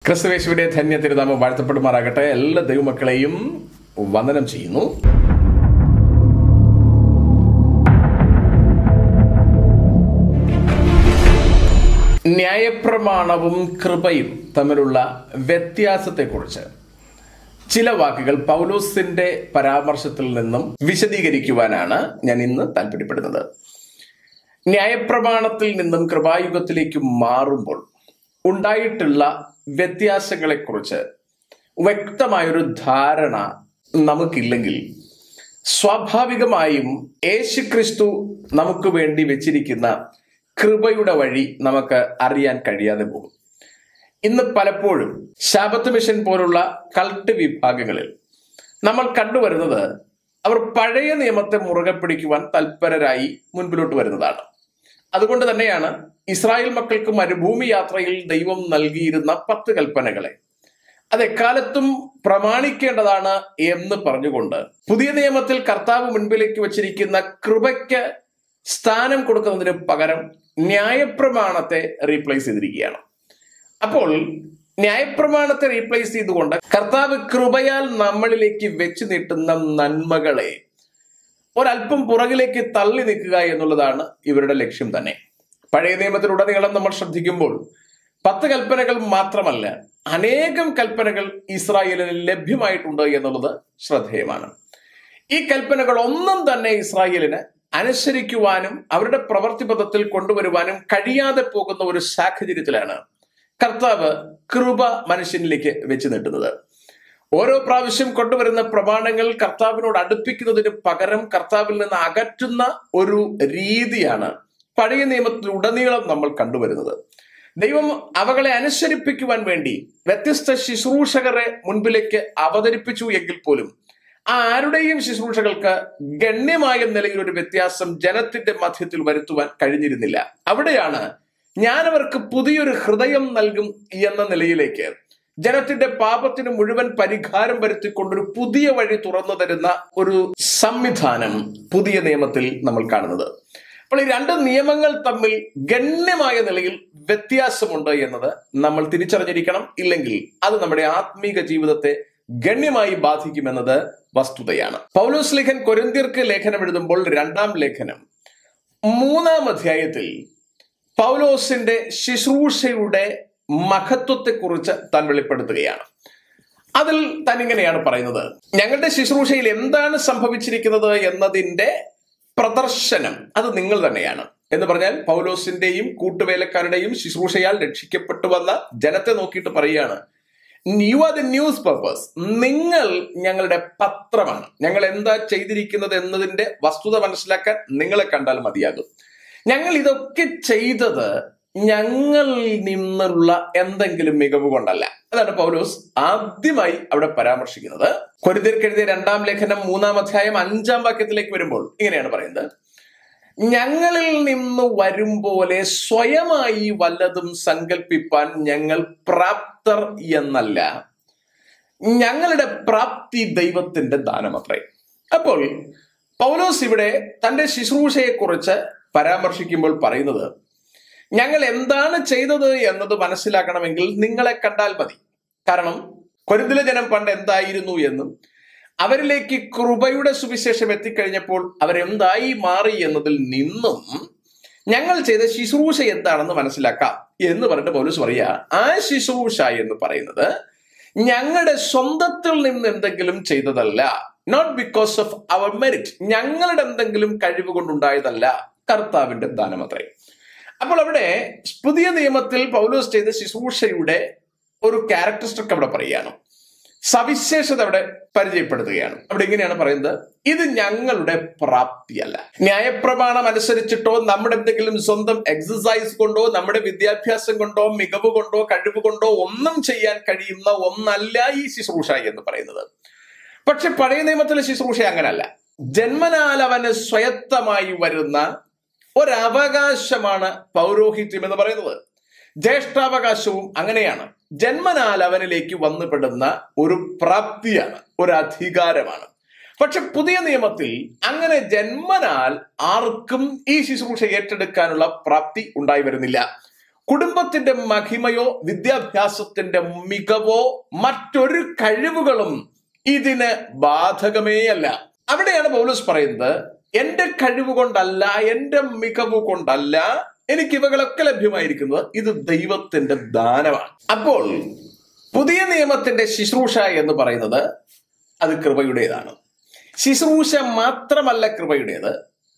ക്രിസ്തുവേശുവിന്റെ ധന്യ തിരുനാമം വാഴ്ത്തപ്പെടുമാറാകട്ടെ എല്ലാ ദൈവമക്കളെയും വന്ദനം ചെയ്യുന്നു ന്യായപ്രമാണവും കൃപയും തമ്മിലുള്ള വ്യത്യാസത്തെക്കുറിച്ച് ചില വാക്കുകൾ പൗലോസിന്റെ പരാമർശത്തിൽ നിന്നും വിശദീകരിക്കുവാനാണ് ഞാൻ ഇന്ന് താല്പര്യപ്പെടുന്നത് ന്യായപ്രമാണത്തിൽ നിന്നും കൃപായുഗത്തിലേക്ക് മാറുമ്പോൾ ഉണ്ടായിട്ടുള്ള വ്യത്യാസങ്ങളെക്കുറിച്ച് വ്യക്തമായൊരു ധാരണ നമുക്കില്ലെങ്കിൽ സ്വാഭാവികമായും യേശുക്രിസ്തു നമുക്ക് വേണ്ടി വെച്ചിരിക്കുന്ന കൃപയുടെ വഴി നമുക്ക് അറിയാൻ കഴിയാതെ പോകും ഇന്ന് പലപ്പോഴും ശാപത്ത് മിഷൻ പോലുള്ള കൾട്ട് വിഭാഗങ്ങളിൽ നമ്മൾ കണ്ടുവരുന്നത് അവർ പഴയ നിയമത്തെ മുറുകെ പിടിക്കുവാൻ തൽപരരായി മുൻപിലോട്ട് വരുന്നതാണ് അതുകൊണ്ട് തന്നെയാണ് ഇസ്രായേൽ മക്കൾക്ക് മരുഭൂമി യാത്രയിൽ ദൈവം നൽകിയിരുന്ന പത്ത് കൽപ്പനകളെ അത് എക്കാലത്തും പ്രമാണിക്കേണ്ടതാണ് എന്ന് പറഞ്ഞുകൊണ്ട് പുതിയ നിയമത്തിൽ കർത്താവ് മുൻപിലേക്ക് വച്ചിരിക്കുന്ന കൃപയ്ക്ക് സ്ഥാനം കൊടുക്കുന്നതിന് പകരം ന്യായപ്രമാണത്തെ റീപ്ലേസ് ചെയ്തിരിക്കുകയാണ് അപ്പോൾ ന്യായപ്രമാണത്തെ റീപ്ലേസ് ചെയ്തുകൊണ്ട് കർത്താവ് കൃപയാൽ നമ്മളിലേക്ക് വെച്ച് നീട്ടുന്ന നന്മകളെ ഒരല്പം പുറകിലേക്ക് തള്ളി നിൽക്കുക എന്നുള്ളതാണ് ഇവരുടെ ലക്ഷ്യം തന്നെ പഴയ നിയമത്തിലുടനീളം നമ്മൾ ശ്രദ്ധിക്കുമ്പോൾ പത്ത് കൽപ്പനകൾ മാത്രമല്ല അനേകം കൽപ്പനകൾ ഇസ്രായേലിന് ലഭ്യമായിട്ടുണ്ട് എന്നുള്ളത് ശ്രദ്ധേയമാണ് ഈ കൽപ്പനകൾ ഒന്നും തന്നെ ഇസ്രായേലിന് അനുസരിക്കുവാനും അവരുടെ പ്രവൃത്തിപഥത്തിൽ കൊണ്ടുവരുവാനും കഴിയാതെ പോകുന്ന ഒരു സാഹചര്യത്തിലാണ് കർത്താവ് കൃപ മനുഷ്യനിലേക്ക് വെച്ച് നീട്ടുന്നത് ഓരോ പ്രാവശ്യം കൊണ്ടുവരുന്ന പ്രമാണങ്ങൾ കർത്താവിനോട് അടുപ്പിക്കുന്നതിന് പകരം കർത്താവിൽ നിന്ന് അകറ്റുന്ന ഒരു രീതിയാണ് പഴയ നിയമത്തിലുടനീളം നമ്മൾ കണ്ടുവരുന്നത് ദൈവം അവകളെ അനുസരിപ്പിക്കുവാൻ വേണ്ടി വ്യത്യസ്ത ശുശ്രൂഷകരെ മുൻപിലേക്ക് അവതരിപ്പിച്ചു എങ്കിൽ പോലും ആ ആരുടെയും ശുശ്രൂഷകൾക്ക് ഗണ്യമായ നിലയിൽ ഒരു വ്യത്യാസം ജനത്തിന്റെ മധ്യത്തിൽ വരുത്തുവാൻ കഴിഞ്ഞിരുന്നില്ല അവിടെയാണ് ഞാനവർക്ക് പുതിയൊരു ഹൃദയം നൽകും എന്ന നിലയിലേക്ക് ജനത്തിന്റെ പാപത്തിന് മുഴുവൻ പരിഹാരം വരുത്തിക്കൊണ്ടൊരു പുതിയ വഴി തുറന്നു തരുന്ന ഒരു സംവിധാനം പുതിയ നിയമത്തിൽ നമ്മൾ കാണുന്നത് അപ്പോൾ ഈ രണ്ട് നിയമങ്ങൾ തമ്മിൽ ഗണ്യമായ നിലയിൽ വ്യത്യാസമുണ്ട് എന്നത് നമ്മൾ തിരിച്ചറിഞ്ഞിരിക്കണം ഇല്ലെങ്കിൽ അത് നമ്മുടെ ആത്മീക ജീവിതത്തെ ഗണ്യമായി ബാധിക്കുമെന്നത് വസ്തുതയാണ് പൗലോസ് ലേഖൻ കൊരിന്തിയർക്ക് ലേഖനം എഴുതുമ്പോൾ രണ്ടാം ലേഖനം മൂന്നാം അധ്യായത്തിൽ പൗലോസിന്റെ ശുശ്രൂഷയുടെ മഹത്വത്തെക്കുറിച്ച് താൻ വെളിപ്പെടുത്തുകയാണ് അതിൽ താൻ ഇങ്ങനെയാണ് പറയുന്നത് ഞങ്ങളുടെ ശുശ്രൂഷയിൽ എന്താണ് സംഭവിച്ചിരിക്കുന്നത് എന്നതിന്റെ പ്രദർശനം അത് നിങ്ങൾ തന്നെയാണ് എന്ന് പറഞ്ഞാൽ പൗലോസിന്റെയും കൂട്ടുവേലക്കാരുടെയും ശുശ്രൂഷയാൽ രക്ഷിക്കപ്പെട്ടു വന്ന ജനത്തെ നോക്കിയിട്ട് പറയുകയാണ് you are the news purpose നിങ്ങൾ ഞങ്ങളുടെ പത്രമാണ് ഞങ്ങൾ എന്താ ചെയ്തിരിക്കുന്നത് എന്നതിന്റെ വസ്തുത മനസ്സിലാക്കാൻ നിങ്ങളെ കണ്ടാൽ മതിയാകും ഞങ്ങൾ ഇതൊക്കെ ചെയ്തത് ഞങ്ങളിൽ നിന്നുള്ള എന്തെങ്കിലും മികവ് കൊണ്ടല്ല അതാണ് പൗലോസ് ആദ്യമായി അവിടെ പരാമർശിക്കുന്നത് കൊരിന്തിർക്കെഴുതിയ രണ്ടാം ലേഖനം മൂന്നാം അധ്യായം അഞ്ചാം വാക്യത്തിലേക്ക് വരുമ്പോൾ ഇങ്ങനെയാണ് പറയുന്നത് ഞങ്ങളിൽ നിന്ന് വരും പോലെ സ്വയമായി വല്ലതും സങ്കല്പിപ്പാൻ ഞങ്ങൾ പ്രാപ്തർ എന്നല്ല ഞങ്ങളുടെ പ്രാപ്തി ദൈവത്തിന്റെ ദാനമത്രേ അപ്പോൾ പൗലോസ് ഇവിടെ തന്റെ ശുശ്രൂഷയെക്കുറിച്ച് പരാമർശിക്കുമ്പോൾ പറയുന്നത് ഞങ്ങൾ എന്താണ് ചെയ്തത് എന്നത് മനസ്സിലാക്കണമെങ്കിൽ നിങ്ങളെ കണ്ടാൽ മതി കാരണം കൊരിന്തിലെ ജനം പണ്ട് എന്തായിരുന്നു എന്നും അവരിലേക്ക് കൃപയുടെ സുവിശേഷം എത്തിക്കഴിഞ്ഞപ്പോൾ അവരെന്തായി മാറി എന്നതിൽ നിന്നും ഞങ്ങൾ ചെയ്ത ശുശ്രൂഷ എന്താണെന്ന് മനസ്സിലാക്കാം എന്ന് പറഞ്ഞിട്ട് പോലീസ് പറയുക ആ ശുശ്രൂഷ എന്ന് പറയുന്നത് ഞങ്ങളുടെ സ്വന്തത്തിൽ നിന്ന് എന്തെങ്കിലും ചെയ്തതല്ല not because of our merit ഞങ്ങളുടെ എന്തെങ്കിലും കഴിവ് കൊണ്ടുണ്ടായതല്ല കർത്താവിന്റെ ദാനമത്രേ അപ്പോൾ അവിടെ പുതിയ നിയമത്തിൽ പൗലോസ് ചെയ്ത ശുശ്രൂഷയുടെ ഒരു ക്യാരക്ടറിസ്റ്റിക് അവിടെ പറയുകയാണ് സവിശേഷത അവിടെ പരിചയപ്പെടുത്തുകയാണ് അവിടെ ഇങ്ങനെയാണ് പറയുന്നത് ഇത് ഞങ്ങളുടെ പ്രാപ്തിയല്ല ന്യായപ്രമാണം അനുസരിച്ചിട്ടോ നമ്മുടെ എന്തെങ്കിലും സ്വന്തം എക്സസൈസ് കൊണ്ടോ നമ്മുടെ വിദ്യാഭ്യാസം കൊണ്ടോ മികവ് കൊണ്ടോ കഴിവ് കൊണ്ടോ ഒന്നും ചെയ്യാൻ കഴിയുന്ന ഒന്നല്ല ഈ ശുശ്രൂഷ എന്ന് പറയുന്നത് പക്ഷെ പഴയ നിയമത്തിലെ ശുശ്രൂഷ അങ്ങനല്ല ജന്മനാൽ അവന് സ്വയത്തമായി വരുന്ന ഒരവകാശമാണ് പൗരോഹിത്യം എന്ന് പറയുന്നത് ജ്യേഷ്ഠാവകാശവും അങ്ങനെയാണ് ജന്മനാൽ അവനിലേക്ക് വന്നുപെടുന്ന ഒരു പ്രാപ്തിയാണ് ഒരു അധികാരമാണ് പക്ഷെ പുതിയ നിയമത്തിൽ അങ്ങനെ ജന്മനാൽ ആർക്കും ഈ ശുശ്രൂഷ ഏറ്റെടുക്കാനുള്ള പ്രാപ്തി ഉണ്ടായി വരുന്നില്ല കുടുംബത്തിന്റെ മഹിമയോ വിദ്യാഭ്യാസത്തിന്റെ മികവോ മറ്റൊരു കഴിവുകളും ഇതിന് ബാധകമേയല്ല അവിടെയാണ് പൗലോസ് പറയുന്നത് എന്റെ കഴിവ് കൊണ്ടല്ല എന്റെ മികവ് കൊണ്ടല്ല എനിക്ക് ഇവകളൊക്കെ ലഭ്യമായിരിക്കുന്നത് ഇത് ദൈവത്തിന്റെ ദാനമാണ് അപ്പോൾ പുതിയ നിയമത്തിന്റെ ശുശ്രൂഷ എന്ന് പറയുന്നത് അത് കൃപയുടേതാണ് ശുശ്രൂഷ മാത്രമല്ല കൃപയുടേത്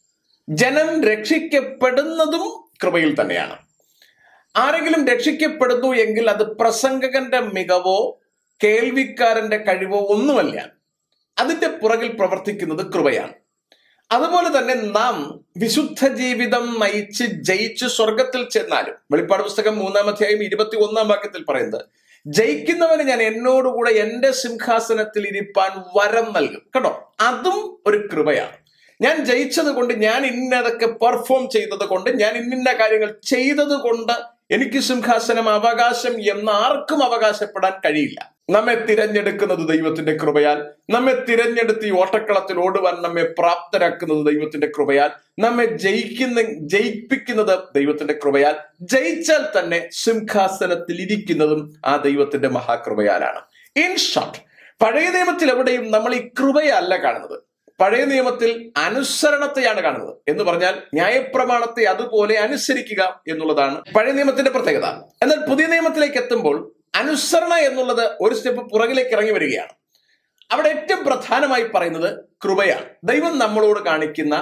ജനം രക്ഷിക്കപ്പെടുന്നതും കൃപയിൽ തന്നെയാണ് ആരെങ്കിലും രക്ഷിക്കപ്പെടുന്നു എങ്കിൽ അത് പ്രസംഗകന്റെ മികവോ കേൾവിക്കാരന്റെ കഴിവോ ഒന്നുമല്ല അതിന്റെ പുറകിൽ പ്രവർത്തിക്കുന്നത് കൃപയാണ് അതുപോലെ തന്നെ നാം വിശുദ്ധ ജീവിതം നയിച്ച് ജയിച്ച് സ്വർഗത്തിൽ ചെന്നാലും വെളിപ്പാട് പുസ്തകം മൂന്നാം അധ്യായം ഇരുപത്തി ഒന്നാം വാക്യത്തിൽ പറയുന്നത് ജയിക്കുന്നവന് ഞാൻ എന്നോടുകൂടെ എന്റെ സിംഹാസനത്തിൽ ഇരിപ്പാൻ വരം നൽകും കേട്ടോ അതും ഒരു കൃപയാണ് ഞാൻ ജയിച്ചത് കൊണ്ട് ഞാൻ ഇന്നതൊക്കെ പെർഫോം ചെയ്തത് കൊണ്ട് ഞാൻ ഇന്നിന്ന കാര്യങ്ങൾ ചെയ്തത് കൊണ്ട് എനിക്ക് സിംഹാസനം അവകാശം എന്ന് ആർക്കും അവകാശപ്പെടാൻ കഴിയില്ല നമ്മെ തിരഞ്ഞെടുക്കുന്നത് ദൈവത്തിന്റെ കൃപയാൽ നമ്മെ തിരഞ്ഞെടുത്ത് ഈ ഓട്ടക്കളത്തിൽ ഓടുവാൻ നമ്മെ പ്രാപ്തരാക്കുന്നത് ദൈവത്തിന്റെ കൃപയാൽ നമ്മെ ജയിക്കുന്ന ജയിപ്പിക്കുന്നത് ദൈവത്തിന്റെ കൃപയാൽ ജയിച്ചാൽ തന്നെ സിംഹാസനത്തിൽ ഇരിക്കുന്നതും ആ ദൈവത്തിന്റെ മഹാകൃപയാലാണ് ഇൻ ഷോർട്ട് പഴയ നിയമത്തിൽ എവിടെയും നമ്മൾ ഈ കൃപയല്ല കാണുന്നത് പഴയ നിയമത്തിൽ അനുസരണത്തെയാണ് കാണുന്നത് എന്ന് പറഞ്ഞാൽ ന്യായപ്രമാണത്തെ അതുപോലെ അനുസരിക്കുക എന്നുള്ളതാണ് പഴയ നിയമത്തിന്റെ പ്രത്യേകത എന്നാൽ പുതിയ നിയമത്തിലേക്ക് എത്തുമ്പോൾ അനുസരണ എന്നുള്ളത് ഒരു സ്റ്റെപ്പ് പുറകിലേക്ക് ഇറങ്ങി വരികയാണ് അവിടെ ഏറ്റവും പ്രധാനമായി പറയുന്നത് കൃപയാണ് ദൈവം നമ്മളോട് കാണിക്കുന്ന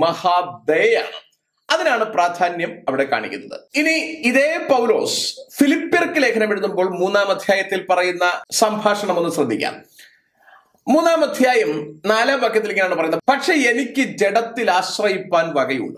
മഹാദയാണ് അതിനാണ് പ്രാധാന്യം അവിടെ കാണിക്കുന്നത് ഇനി ഇതേ പൗലോസ് ഫിലിപ്പിയർക്ക് ലേഖനം എഴുതുമ്പോൾ മൂന്നാം അധ്യായത്തിൽ പറയുന്ന സംഭാഷണം ഒന്ന് ശ്രദ്ധിക്കാം മൂന്നാം അധ്യായം നാലാം വാക്യത്തിൽ ഇങ്ങനെയാണ് പറയുന്നത് പക്ഷെ എനിക്ക് ജഡത്തിൽ ആശ്രയിപ്പാൻ വകയുണ്ട്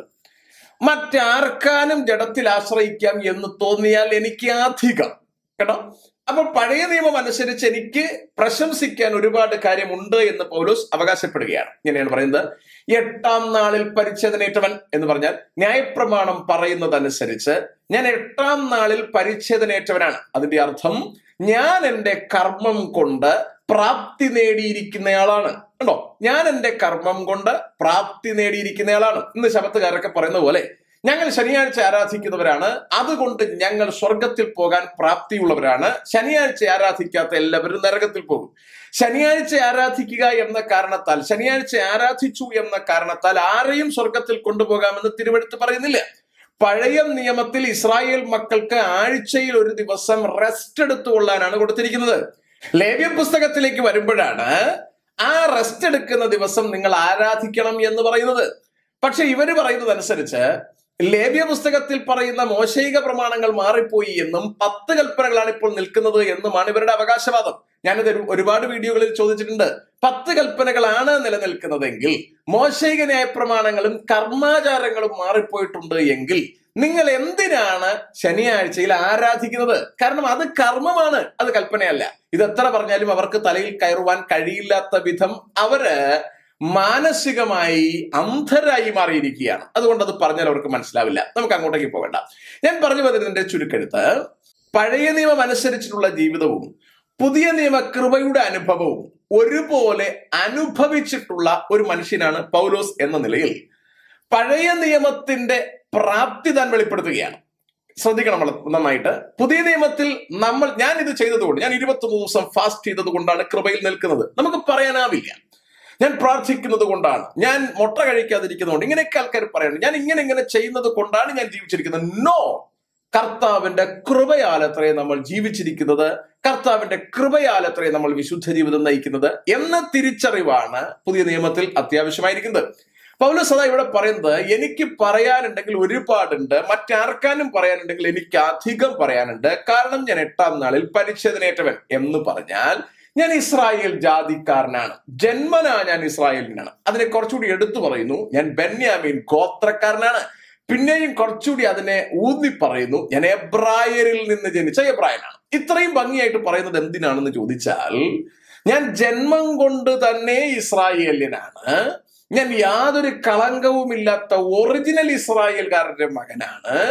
മറ്റാർക്കാനും ജഡത്തിൽ ആശ്രയിക്കാം എന്ന് തോന്നിയാൽ എനിക്ക് അധികം കേട്ടോ അപ്പൊ പഴയ നിയമം അനുസരിച്ച് എനിക്ക് പ്രശംസിക്കാൻ ഒരുപാട് കാര്യമുണ്ട് എന്ന് പൗലോസ് അവകാശപ്പെടുകയാണ് ഇങ്ങനെയാണ് പറയുന്നത് എട്ടാം നാളിൽ പരിച്ഛേദനേറ്റവൻ എന്ന് പറഞ്ഞാൽ ന്യായപ്രമാണം പറയുന്നതനുസരിച്ച് ഞാൻ എട്ടാം നാളിൽ പരിച്ഛേദനേറ്റവനാണ് അതിന്റെ അർത്ഥം ഞാൻ എന്റെ കർമ്മം കൊണ്ട് പ്രാപ്തി നേടിയിരിക്കുന്നയാളാണ് കണ്ടോ ഞാൻ എന്റെ കർമ്മം കൊണ്ട് പ്രാപ്തി നേടിയിരിക്കുന്നയാളാണ് ഇന്ന് ശബത്തുകാരൊക്കെ പറയുന്ന പോലെ ഞങ്ങൾ ശനിയാഴ്ച ആരാധിക്കുന്നവരാണ് അതുകൊണ്ട് ഞങ്ങൾ സ്വർഗത്തിൽ പോകാൻ പ്രാപ്തിയുള്ളവരാണ് ശനിയാഴ്ച ആരാധിക്കാത്ത എല്ലാവരും നരകത്തിൽ പോകും ശനിയാഴ്ച ആരാധിക്കുക എന്ന കാരണത്താൽ ശനിയാഴ്ച ആരാധിച്ചു എന്ന കാരണത്താൽ ആരെയും സ്വർഗത്തിൽ കൊണ്ടുപോകാമെന്ന് തിരുവെടുത്ത് പറയുന്നില്ല പഴയ നിയമത്തിൽ ഇസ്രായേൽ മക്കൾക്ക് ആഴ്ചയിൽ ഒരു ദിവസം റെസ്റ്റ് എടുത്തുകൊള്ളാനാണ് കൊടുത്തിരിക്കുന്നത് ലേവ്യ പുസ്തകത്തിലേക്ക് വരുമ്പോഴാണ് ആ റെസ്റ്റ് എടുക്കുന്ന ദിവസം നിങ്ങൾ ആരാധിക്കണം എന്ന് പറയുന്നത് പക്ഷെ ഇവര് പറയുന്നത് അനുസരിച്ച് ലേവ്യ പുസ്തകത്തിൽ പറയുന്ന മോശൈക പ്രമാണങ്ങൾ മാറിപ്പോയി എന്നും പത്ത് കൽപ്പനകളാണ് ഇപ്പോൾ നിൽക്കുന്നത് എന്നുമാണ് ഇവരുടെ അവകാശവാദം ഞാനിത് ഒരു- ഒരുപാട് വീഡിയോകളിൽ ചോദിച്ചിട്ടുണ്ട് പത്ത് കൽപ്പനകളാണ് നിലനിൽക്കുന്നതെങ്കിൽ മോശൈക ന്യായ പ്രമാണങ്ങളും കർമാചാരങ്ങളും മാറിപ്പോയിട്ടുണ്ട് എങ്കിൽ നിങ്ങൾ എന്തിനാണ് ശനിയാഴ്ചയിൽ ആരാധിക്കുന്നത് കാരണം അത് കർമ്മമാണ് അത് കൽപ്പനയല്ല ഇത് എത്ര പറഞ്ഞാലും അവർക്ക് തലയിൽ കയറുവാൻ കഴിയില്ലാത്ത വിധം അവര് മാനസികമായി അന്ധരായി മാറിയിരിക്കുകയാണ് അതുകൊണ്ട് അത് പറഞ്ഞാൽ അവർക്ക് മനസ്സിലാവില്ല നമുക്ക് അങ്ങോട്ടേക്ക് പോകണ്ട ഞാൻ പറഞ്ഞു വരുന്നതിന്റെ ചുരുക്കെടുത്ത് പഴയ നിയമം അനുസരിച്ചിട്ടുള്ള ജീവിതവും പുതിയ നിയമ കൃപയുടെ അനുഭവവും ഒരുപോലെ അനുഭവിച്ചിട്ടുള്ള ഒരു മനുഷ്യനാണ് പൗലോസ് എന്ന നിലയിൽ പഴയ നിയമത്തിന്റെ പ്രാപ്തി താൻ വെളിപ്പെടുത്തുകയാണ് ശ്രദ്ധിക്കണം നമ്മൾ നന്നായിട്ട് പുതിയ നിയമത്തിൽ നമ്മൾ ഞാൻ ഇത് ചെയ്തതുകൊണ്ട് ഞാൻ ഇരുപത്തൊന്ന് ദിവസം ഫാസ്റ്റ് ചെയ്തത് കൊണ്ടാണ് കൃപയിൽ നിൽക്കുന്നത് നമുക്ക് പറയാനാവില്ല ഞാൻ പ്രാർത്ഥിക്കുന്നത് കൊണ്ടാണ് ഞാൻ മുട്ട കഴിക്കാതിരിക്കുന്നതുകൊണ്ട് ഇങ്ങനെയൊക്കെ ആൾക്കാർ പറയുന്നത് ഞാൻ ഇങ്ങനെ ഇങ്ങനെ ചെയ്യുന്നത് കൊണ്ടാണ് ഞാൻ ജീവിച്ചിരിക്കുന്നത് നോ കർത്താവിന്റെ കൃപയാലത്രേ നമ്മൾ ജീവിച്ചിരിക്കുന്നത് കർത്താവിന്റെ കൃപയാലത്രേ നമ്മൾ വിശുദ്ധ ജീവിതം നയിക്കുന്നത് എന്ന തിരിച്ചറിവാണ് പുതിയ നിയമത്തിൽ അത്യാവശ്യമായിരിക്കുന്നത് പൗലോസ് അതാ ഇവിടെ പറയുന്നത് എനിക്ക് പറയാനുണ്ടെങ്കിൽ ഒരുപാടുണ്ട് മറ്റാർക്കാനും പറയാനുണ്ടെങ്കിൽ എനിക്ക് അധികം പറയാനുണ്ട് കാരണം ഞാൻ എട്ടാം നാളിൽ പരിച്ഛേദനേറ്റവൻ എന്ന് പറഞ്ഞാൽ ഞാൻ ഇസ്രായേൽ ജാതിക്കാരനാണ് ജന്മനാ ഞാൻ ഇസ്രായേലിനാണ് അതിനെ കുറച്ചുകൂടി എടുത്തു പറയുന്നു ഞാൻ ബെന്യാമീൻ ഗോത്രക്കാരനാണ് പിന്നെയും കുറച്ചുകൂടി അതിനെ ഊന്നി പറയുന്നു ഞാൻ എബ്രായരിൽ നിന്ന് ജനിച്ച എബ്രായനാണ് ഇത്രയും ഭംഗിയായിട്ട് പറയുന്നത് എന്തിനാണെന്ന് ചോദിച്ചാൽ ഞാൻ ജന്മം കൊണ്ട് തന്നെ ഇസ്രായേലിനാണ് ഞാൻ യാതൊരു കളങ്കവുമില്ലാത്ത ഒറിജിനൽ ഇസ്രായേൽക്കാരന്റെ മകനാണ്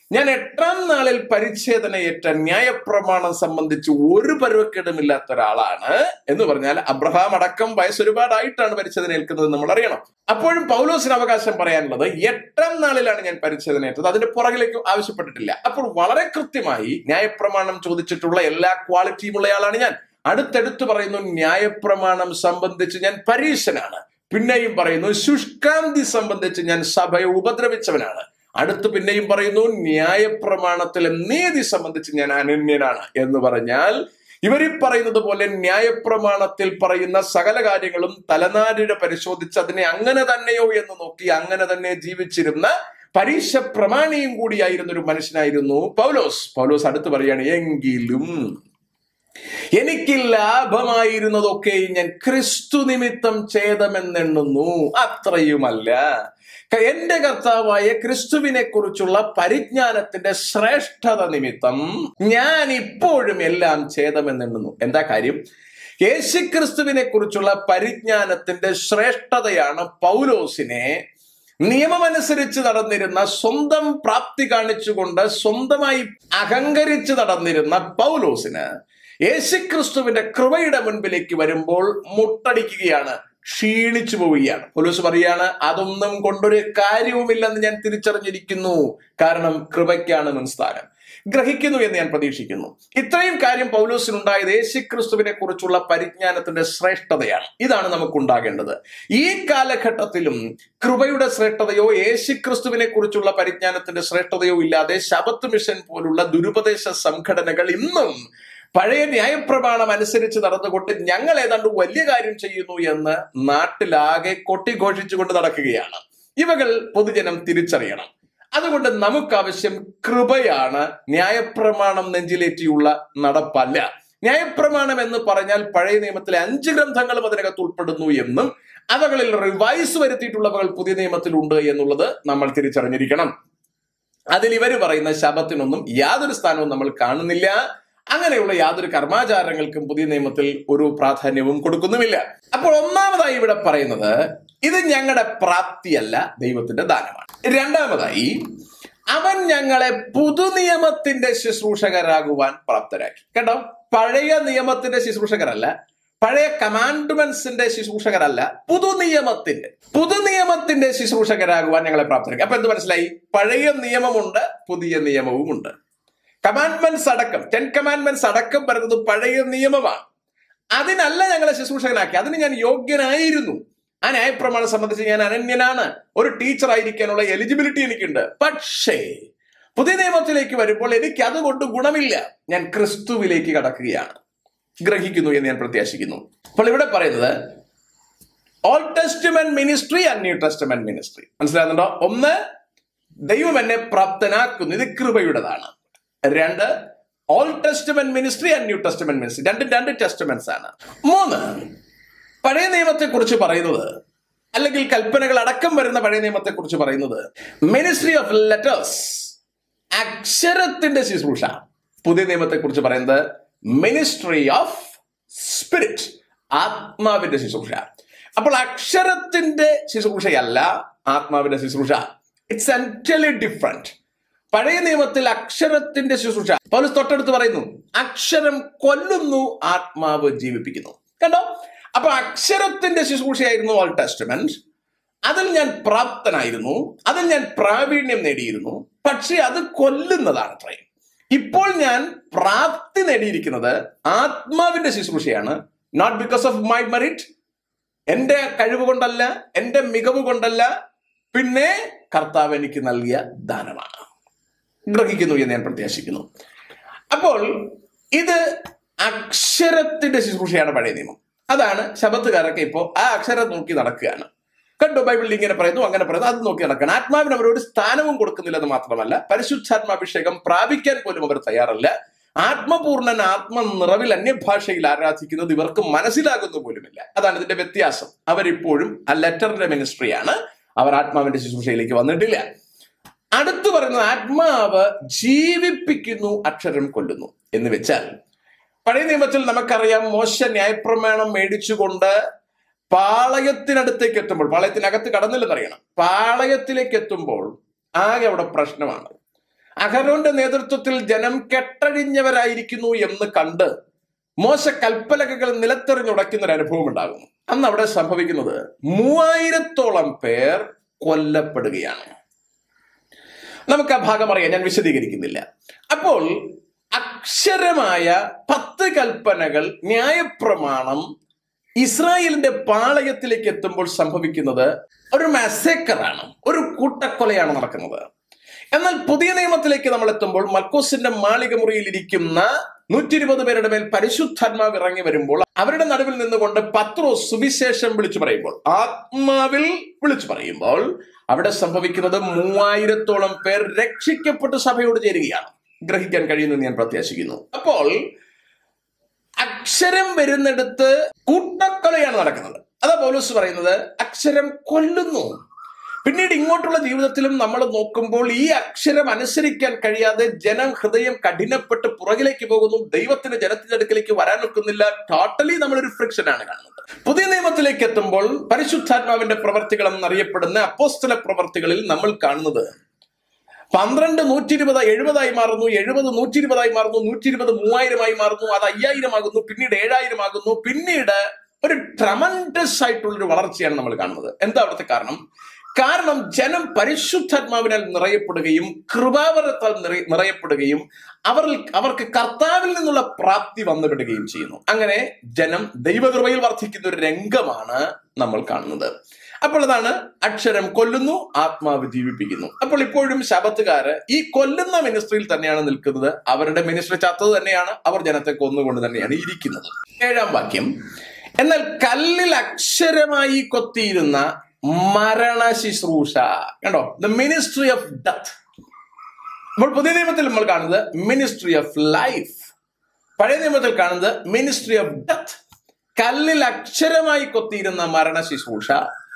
ഞാൻ എട്ടാം നാളിൽ പരിച്ഛേദനയേറ്റ ന്യായപ്രമാണം സംബന്ധിച്ച് ഒരു പരുവക്കേടുമില്ലാത്ത ഒരാളാണ് എന്ന് പറഞ്ഞാൽ അബ്രഹാം അടക്കം വയസ്സ് ഒരുപാടായിട്ടാണ് പരിച്ഛേദന ഏൽക്കുന്നത് നമ്മൾ അറിയണം അപ്പോഴും പൗലോസിന് അവകാശം പറയാനുള്ളത് എട്ടാം നാളിലാണ് ഞാൻ പരിച്ഛേദനയേറ്റത് അതിന്റെ പുറകിലേക്ക് ആവശ്യപ്പെട്ടിട്ടില്ല അപ്പോൾ വളരെ കൃത്യമായി ന്യായപ്രമാണം ചോദിച്ചിട്ടുള്ള എല്ലാ ക്വാളിറ്റിയും ഉള്ളയാളാണ് ഞാൻ അടുത്തടുത്ത് പറയുന്നു ന്യായപ്രമാണം സംബന്ധിച്ച് ഞാൻ പരീശനാണ് പിന്നെയും പറയുന്നു ശുഷ്കാന്തി സംബന്ധിച്ച് ഞാൻ സഭയെ ഉപദ്രവിച്ചവനാണ് അടുത്ത് പിന്നെയും പറയുന്നു ന്യായപ്രമാണത്തിലെ നീതി സംബന്ധിച്ച് ഞാൻ അനന്യനാണ് എന്ന് പറഞ്ഞാൽ ഇവർ ഈ പറയുന്നത് പോലെ ന്യായപ്രമാണത്തിൽ പറയുന്ന സകല കാര്യങ്ങളും തലനാരിഴ പരിശോധിച്ച് അതിനെ അങ്ങനെ തന്നെയോ എന്ന് നോക്കി അങ്ങനെ തന്നെ ജീവിച്ചിരുന്ന പരീക്ഷ പ്രമാണിയും കൂടിയായിരുന്ന ഒരു മനുഷ്യനായിരുന്നു പൗലോസ് പൗലോസ് അടുത്ത് പറയാണ് എങ്കിലും എനിക്ക് ലാഭമായിരുന്നതൊക്കെ ഞാൻ ക്രിസ്തു നിമിത്തം ഛേദമെന്നെണ്ണുന്നു അത്രയുമല്ല ക- എന്റെ കർത്താവായ ക്രിസ്തുവിനെ കുറിച്ചുള്ള പരിജ്ഞാനത്തിന്റെ ശ്രേഷ്ഠത നിമിത്തം ഞാൻ ഇപ്പോഴും എല്ലാം ഛേദമെന്നെണ്ണുന്നു എന്താ കാര്യം യേശുക്രിസ്തുവിനെ കുറിച്ചുള്ള പരിജ്ഞാനത്തിന്റെ ശ്രേഷ്ഠതയാണ് പൗലോസിനെ നിയമമനുസരിച്ച് നടന്നിരുന്ന സ്വന്തം പ്രാപ്തി കാണിച്ചുകൊണ്ട് സ്വന്തമായി അഹങ്കരിച്ച് നടന്നിരുന്ന പൗലോസിന് യേശുക്രിസ്തുവിന്റെ കൃപയുടെ മുൻപിലേക്ക് വരുമ്പോൾ മുട്ടടിക്കുകയാണ് ക്ഷീണിച്ചു പോവുകയാണ് പോലീസ് പറയാണ് അതൊന്നും കൊണ്ടൊരു കാര്യവുമില്ലെന്ന് ഞാൻ തിരിച്ചറിഞ്ഞിരിക്കുന്നു കാരണം കൃപയ്ക്കാണ് മുൻസ്ഥാനം ഗ്രഹിക്കുന്നു എന്ന് ഞാൻ പ്രതീക്ഷിക്കുന്നു ഇത്രയും കാര്യം പൗലോസിനുണ്ടായത് യേശുക്രിസ്തുവിനെ കുറിച്ചുള്ള പരിജ്ഞാനത്തിന്റെ ശ്രേഷ്ഠതയാണ് ഇതാണ് നമുക്കുണ്ടാകേണ്ടത് ഈ കാലഘട്ടത്തിലും കൃപയുടെ ശ്രേഷ്ഠതയോ യേശുക്രിസ്തുവിനെ കുറിച്ചുള്ള പരിജ്ഞാനത്തിന്റെ ശ്രേഷ്ഠതയോ ഇല്ലാതെ ശബത്ത് മിഷൻ പോലുള്ള ദുരുപദേശ സംഘടനകൾ ഇന്നും പഴയ ന്യായപ്രമാണം അനുസരിച്ച് നടന്നുകൊണ്ട് ഞങ്ങൾ ഏതാണ്ട് വലിയ കാര്യം ചെയ്യുന്നു എന്ന് നാട്ടിലാകെ കൊട്ടിഘോഷിച്ചുകൊണ്ട് നടക്കുകയാണ് ഇവകൾ പൊതുജനം തിരിച്ചറിയണം അതുകൊണ്ട് നമുക്കാവശ്യം കൃപയാണ് ന്യായപ്രമാണം നെഞ്ചിലേറ്റിയുള്ള നടപ്പല്ല ന്യായപ്രമാണം എന്ന് പറഞ്ഞാൽ പഴയ നിയമത്തിലെ അഞ്ച് ഗ്രന്ഥങ്ങളും അതിനകത്ത് ഉൾപ്പെടുന്നു എന്നും അവകളിൽ റിവൈസ് വരുത്തിയിട്ടുള്ളവകൾ പുതിയ നിയമത്തിലുണ്ട് എന്നുള്ളത് നമ്മൾ തിരിച്ചറിഞ്ഞിരിക്കണം അതിൽ ഇവർ പറയുന്ന ശബത്തിനൊന്നും യാതൊരു സ്ഥാനവും നമ്മൾ കാണുന്നില്ല അങ്ങനെയുള്ള യാതൊരു കർമാചാരങ്ങൾക്കും പുതിയ നിയമത്തിൽ ഒരു പ്രാധാന്യവും കൊടുക്കുന്നുമില്ല അപ്പോൾ ഒന്നാമതായി ഇവിടെ പറയുന്നത് ഇത് ഞങ്ങളുടെ പ്രാപ്തിയല്ല ദൈവത്തിന്റെ ദാനമാണ് രണ്ടാമതായി അവൻ ഞങ്ങളെ പുതുനിയമത്തിന്റെ ശുശ്രൂഷകരാകുവാൻ പ്രാപ്തരാക്കി കേട്ടോ പഴയ നിയമത്തിന്റെ ശുശ്രൂഷകരല്ല പഴയ കമാൻഡ്മെന്റ്സിന്റെ ശുശ്രൂഷകരല്ല പുതുനിയമത്തിന്റെ പുതുനിയമത്തിന്റെ ശുശ്രൂഷകരാകുവാൻ ഞങ്ങളെ പ്രാപ്തരാക്കി അപ്പൊ എന്ത് മനസ്സിലായി പഴയ നിയമമുണ്ട് പുതിയ നിയമവുമുണ്ട് കമാൻഡ്മെന്റ്സ് അടക്കം ടെൻ കമാൻഡ്മെന്റ്സ് അടക്കം വരുന്നത് പഴയ നിയമമാണ് അതിനല്ല ഞങ്ങളെ ശുശ്രൂഷകനാക്കി അതിന് ഞാൻ യോഗ്യനായിരുന്നു ആ ന്യായപ്രമാണം സംബന്ധിച്ച് ഞാൻ അനന്യനാണ് ഒരു ടീച്ചർ ആയിരിക്കാനുള്ള എലിജിബിലിറ്റി എനിക്കുണ്ട് പക്ഷേ പുതിയ നിയമത്തിലേക്ക് വരുമ്പോൾ എനിക്ക് അതുകൊണ്ട് ഗുണമില്ല ഞാൻ ക്രിസ്തുവിലേക്ക് കടക്കുകയാണ് ഗ്രഹിക്കുന്നു എന്ന് ഞാൻ പ്രത്യാശിക്കുന്നു അപ്പോൾ ഇവിടെ പറയുന്നത് old testament ministry and new testament ministry മനസ്സിലാകുന്നുണ്ടോ ഒന്ന് ദൈവം എന്നെ പ്രാപ്തനാക്കുന്നു ഇത് കൃപയുടേതാണ് രണ്ട് old testament ministry and new testament ministry രണ്ടും രണ്ട് ടെസ്റ്റ്മെന്റ്സ് ആണ് മൂന്ന് പഴയ നിയമത്തെ കുറിച്ച് പറയുന്നത് അല്ലെങ്കിൽ കൽപ്പനകൾ അടക്കം വരുന്ന പഴയ നിയമത്തെ കുറിച്ച് പറയുന്നത് മിനിസ്ട്രി ഓഫ് ലെറ്റേഴ്സ് അക്ഷരത്തിന്റെ ശുശ്രൂഷ പുതിയ നിയമത്തെ കുറിച്ച് പറയുന്നത് മിനിസ്ട്രി ഓഫ് സ്പിരിറ്റ് ആത്മാവിന്റെ ശുശ്രൂഷ അപ്പോൾ അക്ഷരത്തിന്റെ ശുശ്രൂഷയല്ല ആത്മാവിന്റെ ശുശ്രൂഷ ഇറ്റ്സ് എൻറ്റലി ഡിഫറെന്റ് പഴയ നിയമത്തിൽ അക്ഷരത്തിന്റെ ശുശ്രൂഷ പൗലോസ് തൊട്ടടുത്ത് പറയുന്നു അക്ഷരം കൊല്ലുന്നു ആത്മാവ് ജീവിപ്പിക്കുന്നു കണ്ടോ അപ്പൊ അക്ഷരത്തിന്റെ ശുശ്രൂഷയായിരുന്നു ഓൾ ടെസ്റ്റമെന്റ് അതിൽ ഞാൻ പ്രാപ്തനായിരുന്നു അതിൽ ഞാൻ പ്രാവീണ്യം നേടിയിരുന്നു പക്ഷെ അത് കൊല്ലുന്നതാണ് അത്രയും ഇപ്പോൾ ഞാൻ പ്രാപ്തി നേടിയിരിക്കുന്നത് ആത്മാവിന്റെ ശുശ്രൂഷയാണ് not because of my merit എന്റെ കഴിവ് കൊണ്ടല്ല എന്റെ മികവ് കൊണ്ടല്ല പിന്നെ കർത്താവ് എനിക്ക് നൽകിയ ദാനമാണ് ഗ്രഹിക്കുന്നു എന്ന് ഞാൻ പ്രത്യാശിക്കുന്നു അപ്പോൾ ഇത് അക്ഷരത്തിന്റെ ശുശ്രൂഷയാണ് പഴയ നിയമം അതാണ് ശബത്തുകാരൊക്കെ ഇപ്പോൾ ആ അക്ഷരം നോക്കി നടക്കുകയാണ് കണ്ടു ബൈബിളിൽ ഇങ്ങനെ പറയുന്നു അങ്ങനെ പറയുന്നു അത് നോക്കി നടക്കണം ആത്മാവിന് അവർ ഒരു സ്ഥാനവും കൊടുക്കുന്നില്ലെന്ന് മാത്രമല്ല പരിശുദ്ധാത്മാഭിഷേകം പ്രാപിക്കാൻ പോലും അവർ തയ്യാറല്ല ആത്മപൂർണൻ ആത്മ നിറവിൽ അന്യഭാഷയിൽ ആരാധിക്കുന്നത് ഇവർക്ക് മനസ്സിലാകുന്നു പോലുമില്ല അതാണ് ഇതിന്റെ വ്യത്യാസം അവരിപ്പോഴും ആ ലെറ്ററിന്റെ മിനിസ്ട്രിയാണ് അവർ ആത്മാവിന്റെ ശുശ്രൂഷയിലേക്ക് വന്നിട്ടില്ല അടുത്തു പറയുന്നത് ആത്മാവ് ജീവിപ്പിക്കുന്നു അക്ഷരം കൊല്ലുന്നു എന്ന് വെച്ചാൽ പഴയ നിയമത്തിൽ നമുക്കറിയാം മോശ ന്യായപ്രമാണം മേടിച്ചുകൊണ്ട് പാളയത്തിനടുത്തേക്ക് എത്തുമ്പോൾ പാളയത്തിനകത്ത് കടന്നില്ലെന്നറിയണം പാളയത്തിലേക്ക് എത്തുമ്പോൾ ആകെ അവിടെ പ്രശ്നമാണ് അഹരോന്റെ നേതൃത്വത്തിൽ ജനം കെട്ടഴിഞ്ഞവരായിരിക്കുന്നു എന്ന് കണ്ട് മോശ കൽപ്പലകകൾ നിലത്തെറിഞ്ഞുടയ്ക്കുന്ന ഒരു അനുഭവം ഉണ്ടാകുന്നു അന്ന് അവിടെ സംഭവിക്കുന്നത് മൂവായിരത്തോളം പേർ കൊല്ലപ്പെടുകയാണ് നമുക്ക് ആ ഭാഗം അറിയാം ഞാൻ വിശദീകരിക്കുന്നില്ല അപ്പോൾ അക്ഷരമായ പത്ത് കൽപ്പനകൾ ന്യായപ്രമാണം ഇസ്രായേലിന്റെ പാളയത്തിലേക്ക് എത്തുമ്പോൾ സംഭവിക്കുന്നത് ഒരു മെസേക്കറാണ് ഒരു കൂട്ടക്കൊലയാണ് നടക്കുന്നത് എന്നാൽ പുതിയ നിയമത്തിലേക്ക് നമ്മൾ എത്തുമ്പോൾ മൽക്കോസിന്റെ മാളിക മുറിയിൽ ഇരിക്കുന്ന നൂറ്റി ഇരുപത് പേരുടെ മേൽ പരിശുദ്ധാത്മാവ് ഇറങ്ങി വരുമ്പോൾ അവരുടെ നടുവിൽ നിന്നുകൊണ്ട് പത്രോ സുവിശേഷം വിളിച്ചു പറയുമ്പോൾ ആത്മാവിൽ വിളിച്ചു പറയുമ്പോൾ അവിടെ സംഭവിക്കുന്നത് മൂവായിരത്തോളം പേർ രക്ഷിക്കപ്പെട്ട് സഭയോട് ചേരുകയാണ് ഗ്രഹിക്കാൻ കഴിയുമെന്ന് ഞാൻ പ്രത്യാശിക്കുന്നു അപ്പോൾ അക്ഷരം വരുന്നിടത്ത് കൂട്ടക്കൊലയാണ് നടക്കുന്നത് അതാ പൗലോസ് പറയുന്നത് അക്ഷരം കൊല്ലുന്നു പിന്നീട് ഇങ്ങോട്ടുള്ള ജീവിതത്തിലും നമ്മൾ നോക്കുമ്പോൾ ഈ അക്ഷരം അനുസരിക്കാൻ കഴിയാതെ ജനം ഹൃദയം കഠിനപ്പെട്ട് പുറകിലേക്ക് പോകുന്നു ദൈവത്തിന് ജനത്തിന്റെ അടുക്കലേക്ക് വരാൻ നിൽക്കുന്നില്ല ടോട്ടലി നമ്മളൊരു ഫ്രിക്ഷനാണ് കാണുന്നത് പുതിയ നിയമത്തിലേക്ക് എത്തുമ്പോൾ പരിശുദ്ധാത്മാവിന്റെ പ്രവർത്തികൾ എന്നറിയപ്പെടുന്ന അപ്പോസ്തല പ്രവർത്തികളിൽ നമ്മൾ കാണുന്നത് പന്ത്രണ്ട് നൂറ്റി ഇരുപത് എഴുപതായി മാറുന്നു എഴുപത് നൂറ്റി ഇരുപതായി മാറുന്നു നൂറ്റി ഇരുപത് മൂവായിരമായി മാറുന്നു അത് അയ്യായിരം ആകുന്നു പിന്നീട് ഏഴായിരം ആകുന്നു പിന്നീട് ഒരു ട്രമൻഡസ് ആയിട്ടുള്ള ഒരു വളർച്ചയാണ് നമ്മൾ കാണുന്നത് എന്താ അവിടുത്തെ കാരണം കാരണം ജനം പരിശുദ്ധാത്മാവിനാൽ നിറയപ്പെടുകയും കൃപാവരത്താൽ നിറയ നിറയപ്പെടുകയും അവർ അവർക്ക് കർത്താവിൽ നിന്നുള്ള പ്രാപ്തി വന്നുവിടുകയും ചെയ്യുന്നു അങ്ങനെ ജനം ദൈവകൃപയിൽ വർദ്ധിക്കുന്ന ഒരു രംഗമാണ് നമ്മൾ കാണുന്നത് അപ്പോൾ അതാണ് അക്ഷരം കൊല്ലുന്നു ആത്മാവ് ജീവിപ്പിക്കുന്നു അപ്പോൾ ഇപ്പോഴും ശബത്തുകാര് ഈ കൊല്ലുന്ന മിനിസ്ട്രിയിൽ തന്നെയാണ് നിൽക്കുന്നത് അവരുടെ മിനിസ്ട്രി ചത്തത് തന്നെയാണ് അവർ ജനത്തെ കൊന്നുകൊണ്ട് തന്നെയാണ് ഇരിക്കുന്നത് ഏഴാം വാക്യം എന്നാൽ കല്ലിൽ അക്ഷരമായി കൊത്തിയിരുന്ന മരണ ശുശ്രൂഷ കണ്ടോ ദ മിനിസ്ട്രി ഓഫ് ഡെത്ത് നമ്മൾ പുതിയ നിയമത്തിൽ നമ്മൾ കാണുന്നത് മിനിസ്ട്രി ഓഫ് ലൈഫ് പഴയ നിയമത്തിൽ കാണുന്നത് മിനിസ്ട്രി ഓഫ് ഡെത്ത് കല്ലിൽ അക്ഷരമായി കൊത്തിയിരുന്ന മരണ ശുശ്രൂഷ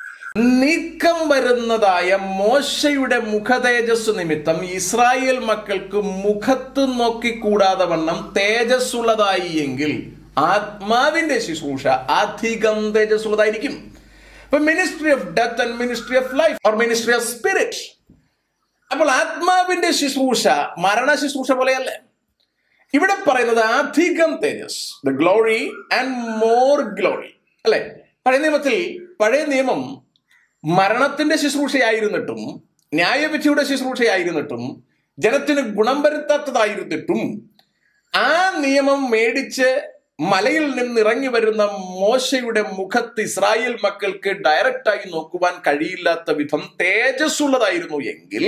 നീക്കം വരുന്നതായ മോശയുടെ മുഖതേജസ് നിമിത്തം ഇസ്രായേൽ മക്കൾക്ക് മുഖത്ത് നോക്കിക്കൂടാതെ വണ്ണം തേജസ്സുള്ളതായി എങ്കിൽ ആത്മാവിന്റെ ശുശ്രൂഷ അധികം തേജസ്സുള്ളതായിരിക്കും ഇപ്പൊ ministry of death and ministry of life or ministry of spirit അപ്പോൾ ആത്മാവിന്റെ ശുശ്രൂഷ മരണ ശുശ്രൂഷ പോലെയല്ലേ ഇവിടെ പറയുന്നത് അധികം തേജസ് the glory and more glory അല്ലെ പഴയ നിയമത്തിൽ പഴയ നിയമം മരണത്തിന്റെ ശുശ്രൂഷയായിരുന്നിട്ടും ന്യായവിധിയുടെ ശുശ്രൂഷയായിരുന്നിട്ടും ജനത്തിന് ഗുണം വരുത്താത്തതായിരുന്നിട്ടും ആ നിയമം മേടിച്ച് മലയിൽ നിന്ന് ഇറങ്ങി വരുന്ന മോശയുടെ മുഖത്ത് ഇസ്രായേൽ മക്കൾക്ക് ഡയറക്റ്റായി നോക്കുവാൻ കഴിയില്ലാത്ത വിധം തേജസ്സുള്ളതായിരുന്നു എങ്കിൽ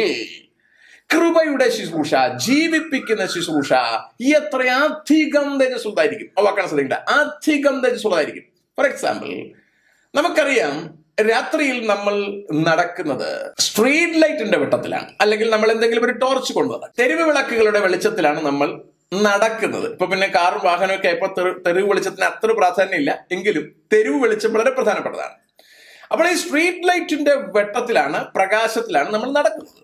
കൃപയുടെ ശുശ്രൂഷ ജീവിപ്പിക്കുന്ന ശുശ്രൂഷ എത്ര അധികം തേജസ്സുള്ളതായിരിക്കും വാക്കാണ് ശ്രദ്ധിക്കേണ്ട അധികം തേജസ്സുള്ളതായിരിക്കും ഫോർ എക്സാമ്പിൾ നമുക്കറിയാം രാത്രിയിൽ നമ്മൾ നടക്കുന്നത് സ്ട്രീറ്റ് ലൈറ്റിന്റെ വെട്ടത്തിലാണ് അല്ലെങ്കിൽ നമ്മൾ എന്തെങ്കിലും ഒരു ടോർച്ച് കൊണ്ടുവന്നത് തെരുവ് വിളക്കുകളുടെ വെളിച്ചത്തിലാണ് നമ്മൾ നടക്കുന്നത് ഇപ്പൊ പിന്നെ കാറും വാഹനമൊക്കെ ഇപ്പൊ തെരുവ് വെളിച്ചത്തിന് അത്ര പ്രാധാന്യമില്ല എങ്കിലും തെരുവ് വെളിച്ചം വളരെ പ്രധാനപ്പെട്ടതാണ് അപ്പോൾ ഈ സ്ട്രീറ്റ് ലൈറ്റിന്റെ വെട്ടത്തിലാണ് പ്രകാശത്തിലാണ് നമ്മൾ നടക്കുന്നത്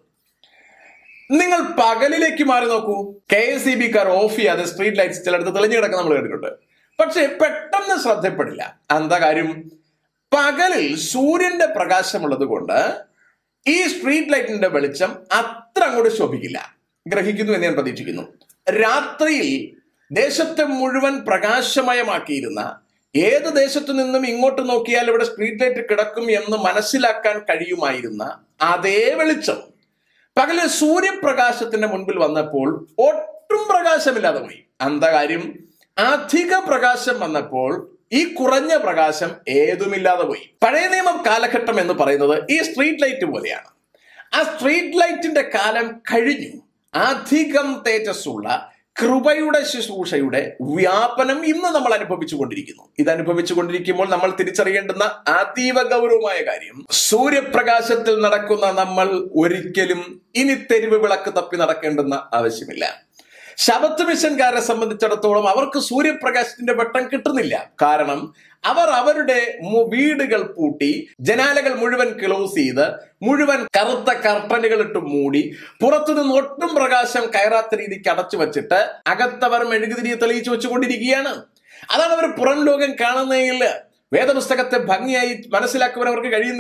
നിങ്ങൾ പകലിലേക്ക് മാറി നോക്കൂ കെ എസ് ഇ ബി കാർ ഓഫ് ചെയ്യാതെ സ്ട്രീറ്റ് ലൈറ്റ്സ് ചിലടത്ത് തെളിഞ്ഞു കിടക്കുന്ന നമ്മൾ കേട്ടിട്ടുണ്ട് പക്ഷെ പെട്ടെന്ന് ശ്രദ്ധപ്പെടില്ല എന്താ കാര്യം പകലിൽ സൂര്യന്റെ പ്രകാശമുള്ളത് കൊണ്ട് ഈ സ്ട്രീറ്റ് ലൈറ്റിന്റെ വെളിച്ചം അത്ര അങ്ങോട്ട് ശോഭിക്കില്ല ഗ്രഹിക്കുന്നു എന്ന് ഞാൻ പ്രതീക്ഷിക്കുന്നു രാത്രിയിൽ ദേശത്തെ മുഴുവൻ പ്രകാശമയമാക്കിയിരുന്ന ഏത് ദേശത്തു നിന്നും ഇങ്ങോട്ട് നോക്കിയാൽ ഇവിടെ സ്ട്രീറ്റ് ലൈറ്റ് കിടക്കും എന്ന് മനസ്സിലാക്കാൻ കഴിയുമായിരുന്ന അതേ വെളിച്ചം പകല് സൂര്യപ്രകാശത്തിന്റെ മുൻപിൽ വന്നപ്പോൾ ഒട്ടും പ്രകാശമില്ലാതെ പോയി എന്താ കാര്യം അധിക പ്രകാശം വന്നപ്പോൾ ഈ കുറഞ്ഞ പ്രകാശം ഏതുമില്ലാതെ പോയി പഴയ നിയമം കാലഘട്ടം എന്ന് പറയുന്നത് ഈ സ്ട്രീറ്റ് ലൈറ്റ് പോലെയാണ് ആ സ്ട്രീറ്റ് ലൈറ്റിന്റെ കാലം കഴിഞ്ഞു അധികം തേജസ്സുള്ള കൃപയുടെ ശുശ്രൂഷയുടെ വ്യാപനം ഇന്ന് നമ്മൾ അനുഭവിച്ചു കൊണ്ടിരിക്കുന്നു ഇത് അനുഭവിച്ചു കൊണ്ടിരിക്കുമ്പോൾ നമ്മൾ തിരിച്ചറിയേണ്ടുന്ന അതീവ ഗൗരവമായ കാര്യം സൂര്യപ്രകാശത്തിൽ നടക്കുന്ന നമ്മൾ ഒരിക്കലും ഇനി തെരുവ് വിളക്ക് തപ്പി നടക്കേണ്ടുന്ന ആവശ്യമില്ല ശബത്ത് മിഷൻകാരെ സംബന്ധിച്ചിടത്തോളം അവർക്ക് സൂര്യപ്രകാശത്തിന്റെ വെട്ടം കിട്ടുന്നില്ല കാരണം അവർ അവരുടെ വീടുകൾ പൂട്ടി ജനാലകൾ മുഴുവൻ ക്ലോസ് ചെയ്ത് മുഴുവൻ കറുത്ത കർട്ടനുകൾ ഇട്ട് മൂടി പുറത്തുനിന്ന് ഒട്ടും പ്രകാശം കയറാത്ത രീതിക്ക് അടച്ചു വെച്ചിട്ട് അകത്തവർ മെഴുകുതിരിയെ തെളിയിച്ചു വെച്ചുകൊണ്ടിരിക്കുകയാണ് അതാണ് അവർ പുറം ലോകം കാണുന്നതിൽ വേദപുസ്തകത്തെ ഭംഗിയായി മനസ്സിലാക്കുവാൻ അവർക്ക് കഴിയുന്നില്ല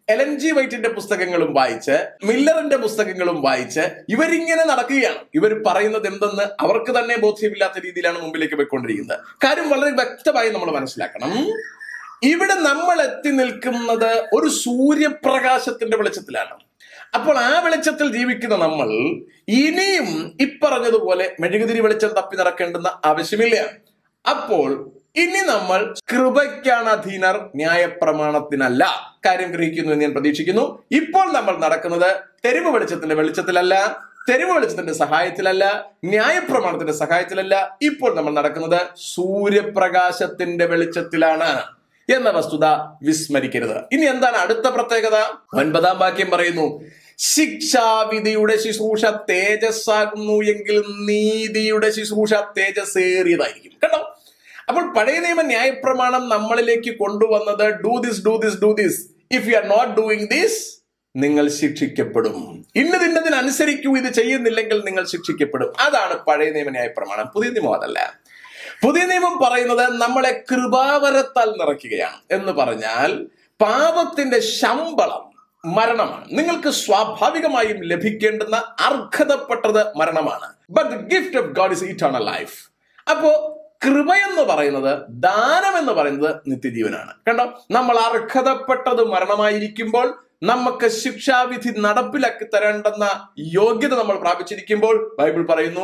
എൽ എൻ ജി വൈറ്റിന്റെ പുസ്തകങ്ങളും വായിച്ച് മില്ലറിന്റെ പുസ്തകങ്ങളും വായിച്ച് ഇവരിങ്ങനെ നടക്കുകയാണ് ഇവർ പറയുന്നത് എന്തെന്ന് അവർക്ക് തന്നെ ബോധ്യമില്ലാത്ത രീതിയിലാണ് മുമ്പിലേക്ക് പോയിക്കൊണ്ടിരിക്കുന്നത് കാര്യം വളരെ വ്യക്തമായി നമ്മൾ മനസ്സിലാക്കണം ഇവിടെ നമ്മൾ എത്തി നിൽക്കുന്നത് ഒരു സൂര്യപ്രകാശത്തിന്റെ വെളിച്ചത്തിലാണ് അപ്പോൾ ആ വെളിച്ചത്തിൽ ജീവിക്കുന്ന നമ്മൾ ഇനിയും ഇപ്പറഞ്ഞതുപോലെ മെഴുകുതിരി വെളിച്ചം തപ്പി നടക്കേണ്ടുന്ന ആവശ്യമില്ല അപ്പോൾ ഇനി നമ്മൾ കൃപയ്ക്കാണ് അധീനർ ന്യായപ്രമാണത്തിനല്ല കാര്യം ഗ്രഹിക്കുന്നു എന്ന് ഞാൻ പ്രതീക്ഷിക്കുന്നു ഇപ്പോൾ നമ്മൾ നടക്കുന്നത് തെരുവ് വെളിച്ചത്തിന്റെ വെളിച്ചത്തിലല്ല തെരുവ് വെളിച്ചത്തിന്റെ സഹായത്തിലല്ല ന്യായപ്രമാണത്തിന്റെ സഹായത്തിലല്ല ഇപ്പോൾ നമ്മൾ നടക്കുന്നത് സൂര്യപ്രകാശത്തിന്റെ വെളിച്ചത്തിലാണ് എന്ന വസ്തുത വിസ്മരിക്കരുത് ഇനി എന്താണ് അടുത്ത പ്രത്യേകത ഒൻപതാം വാക്യം പറയുന്നു ശിക്ഷാവിധിയുടെ ശുശ്രൂഷ തേജസ്സാകുന്നു എങ്കിൽ നീതിയുടെ ശുശ്രൂഷ തേജസ്സേറിയതായിരിക്കും കേട്ടോ അപ്പോൾ പഴയ നിയമ ന്യായപ്രമാണം നമ്മളിലേക്ക് കൊണ്ടുവന്നത് do this do this do this if you are not doing this നിങ്ങൾ ശിക്ഷിക്കപ്പെടും ഇന്നതിന്നതിനനുസരിക്കൂ ഇത് ചെയ്യുന്നില്ലെങ്കിൽ നിങ്ങൾ ശിക്ഷിക്കപ്പെടും അതാണ് പഴയ നിയമ ന്യായപ്രമാണം പുതിയ നിയമം അതല്ല പുതിയ നിയമം പറയുന്നത് നമ്മളെ കൃപാവരത്താൽ നിറയ്ക്കുകയാണ് എന്ന് പറഞ്ഞാൽ പാപത്തിന്റെ ശമ്പളം മരണമാണ് നിങ്ങൾക്ക് സ്വാഭാവികമായും ലഭിക്കേണ്ടുന്ന അർഹതപ്പെട്ടത് മരണമാണ് but the gift of God is eternal life അപ്പോ കൃപ എന്ന് പറയുന്നത് ദാനം എന്ന് പറയുന്നത് നിത്യജീവനാണ് കണ്ടോ നമ്മൾ അർഹതപ്പെട്ടത് മരണമായിരിക്കുമ്പോൾ നമുക്ക് ശിക്ഷാവിധി നടപ്പിലാക്കി തരേണ്ടെന്ന യോഗ്യത നമ്മൾ പ്രാപിച്ചിരിക്കുമ്പോൾ ബൈബിൾ പറയുന്നു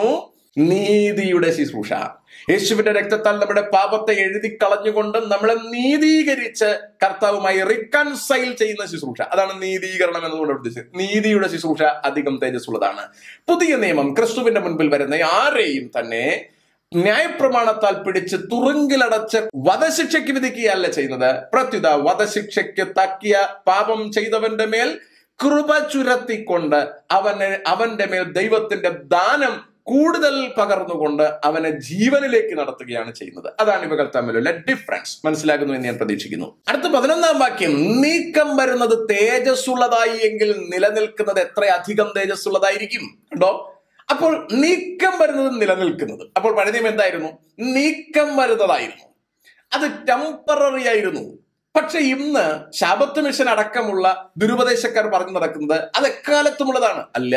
നീതിയുടെ ശുശ്രൂഷ യേശുവിന്റെ രക്തത്താൽ നമ്മുടെ പാപത്തെ എഴുതി കളഞ്ഞുകൊണ്ട് നമ്മളെ നീതീകരിച്ച് കർത്താവുമായി റിക്കൺസൈൽ ചെയ്യുന്ന ശുശ്രൂഷ അതാണ് നീതീകരണം എന്നതുകൊണ്ട് ഉദ്ദേശിച്ചത് നീതിയുടെ ശുശ്രൂഷ അധികം തേജസ്സുള്ളതാണ് പുതിയ നിയമം ക്രിസ്തുവിന്റെ മുൻപിൽ വരുന്ന ആരെയും തന്നെ ന്യായപ്രമാണത്താൽ പിടിച്ച് തുറുങ്കിലടച്ച് വധശിക്ഷയ്ക്ക് വിധിക്കുകയല്ല ചെയ്യുന്നത് പ്രത്യുത വധശിക്ഷയ്ക്ക് തക്കിയ പാപം ചെയ്തവന്റെ മേൽ കൃപ ചുരത്തിക്കൊണ്ട് അവന് അവന്റെ മേൽ ദൈവത്തിന്റെ ദാനം കൂടുതൽ പകർന്നുകൊണ്ട് അവനെ ജീവനിലേക്ക് നടത്തുകയാണ് ചെയ്യുന്നത് അതാണ് ഇവകൾ തമ്മിലുള്ള ഡിഫറൻസ് മനസ്സിലാകുന്നു എന്ന് ഞാൻ പ്രതീക്ഷിക്കുന്നു അടുത്ത പതിനൊന്നാം വാക്യം നീക്കം വരുന്നത് തേജസ്സുള്ളതായി എങ്കിൽ നിലനിൽക്കുന്നത് എത്രയധികം തേജസ്സുള്ളതായിരിക്കും കണ്ടോ അപ്പോൾ നീക്കം വരുന്നത് നിലനിൽക്കുന്നത് അപ്പോൾ പഴയ നിയമം എന്തായിരുന്നു നീക്കം വരുന്നതായിരുന്നു അത് ടെമ്പററി ആയിരുന്നു പക്ഷെ ഇന്ന് ശാപത്ത് മിഷൻ അടക്കമുള്ള ദുരുപദേശക്കാർ പറഞ്ഞു നടക്കുന്നത് അത് എക്കാലത്തുമുള്ളതാണ് അല്ല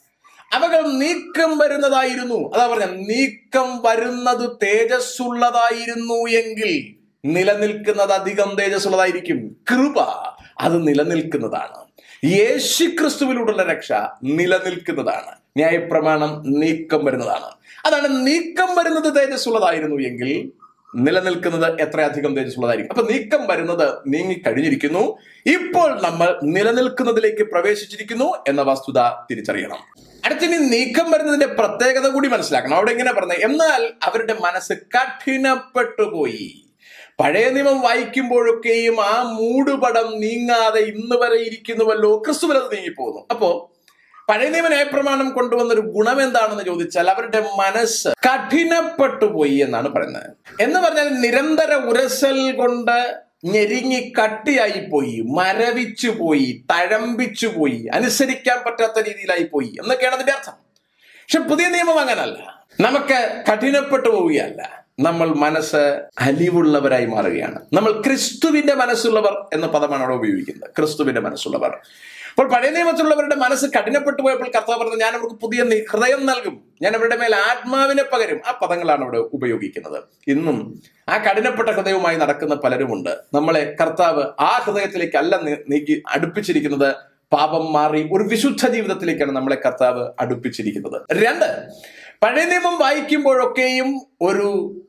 അവകൾ നീക്കം വരുന്നതായിരുന്നു അതാ പറഞ്ഞ നീക്കം വരുന്നത് തേജസ്സുള്ളതായിരുന്നു എങ്കിൽ നിലനിൽക്കുന്നത് അധികം തേജസ്സുള്ളതായിരിക്കും കൃപ അത് നിലനിൽക്കുന്നതാണ് യേശുക്രിസ്തുവിലൂടെയുള്ള രക്ഷ നിലനിൽക്കുന്നതാണ് ന്യായപ്രമാണം നീക്കം വരുന്നതാണ് അതാണ് നീക്കം വരുന്നത് തേജസ്സുള്ളതായിരുന്നു എങ്കിൽ നിലനിൽക്കുന്നത് എത്രയധികം തേജസ്സുള്ളതായിരിക്കും അപ്പൊ നീക്കം വരുന്നത് നീങ്ങി കഴിഞ്ഞിരിക്കുന്നു ഇപ്പോൾ നമ്മൾ നിലനിൽക്കുന്നതിലേക്ക് പ്രവേശിച്ചിരിക്കുന്നു എന്ന വസ്തുത തിരിച്ചറിയണം അടുത്തിനി നീക്കം വരുന്നതിന്റെ പ്രത്യേകത കൂടി മനസ്സിലാക്കണം അവിടെ ഇങ്ങനെ പറഞ്ഞത് എന്നാൽ അവരുടെ മനസ്സ് കഠിനപ്പെട്ടു പോയി പഴയ നിയമം വായിക്കുമ്പോഴൊക്കെയും ആ മൂടുപടം നീങ്ങാതെ ഇന്ന് വരെ ഇരിക്കുന്നുവല്ലോ ക്രിസ്തുവിൽ അത് നീങ്ങിപ്പോകുന്നു അപ്പോ പഴയ നിയമ ന്യായപ്രമാണം കൊണ്ടുവന്ന ഒരു ഗുണം എന്താണെന്ന് ചോദിച്ചാൽ അവരുടെ മനസ്സ് കഠിനപ്പെട്ടു പോയി എന്നാണ് പറയുന്നത് എന്ന് പറഞ്ഞാൽ നിരന്തര ഉരസൽ കൊണ്ട് ഞെരിങ്ങി കട്ടിയായി പോയി മരവിച്ചു പോയി തഴമ്പിച്ചു പോയി അനുസരിക്കാൻ പറ്റാത്ത രീതിയിലായി പോയി എന്നൊക്കെയാണ് അതിന്റെ അർത്ഥം പക്ഷെ പുതിയ നിയമം അങ്ങനല്ല നമുക്ക് കഠിനപ്പെട്ടു പോവുകയല്ല നമ്മൾ മനസ്സ് അലിവുള്ളവരായി മാറുകയാണ് നമ്മൾ ക്രിസ്തുവിന്റെ മനസ്സുള്ളവർ എന്ന പദമാണ് അവിടെ ഉപയോഗിക്കുന്നത് ക്രിസ്തുവിന്റെ മനസ്സുള്ളവർ അപ്പോൾ പഴയ നിയമത്തിലുള്ളവരുടെ മനസ്സ് കഠിനപ്പെട്ടു പോയപ്പോൾ കർത്താവ് പറഞ്ഞു ഞാൻ അവർക്ക് പുതിയ നി- ഹൃദയം നൽകും ഞാൻ അവരുടെ മേൽ ആത്മാവിനെ പകരും ആ പദങ്ങളാണ് അവിടെ ഉപയോഗിക്കുന്നത് ഇന്നും ആ കഠിനപ്പെട്ട ഹൃദയവുമായി നടക്കുന്ന പലരുമുണ്ട് നമ്മളെ കർത്താവ് ആ ഹൃദയത്തിലേക്കല്ല നീ- നീക്കി അടുപ്പിച്ചിരിക്കുന്നത് പാപം മാറി ഒരു വിശുദ്ധ ജീവിതത്തിലേക്കാണ് നമ്മളെ കർത്താവ് അടുപ്പിച്ചിരിക്കുന്നത് രണ്ട് പഴയ നിയമം വായിക്കുമ്പോഴൊക്കെയും ഒരു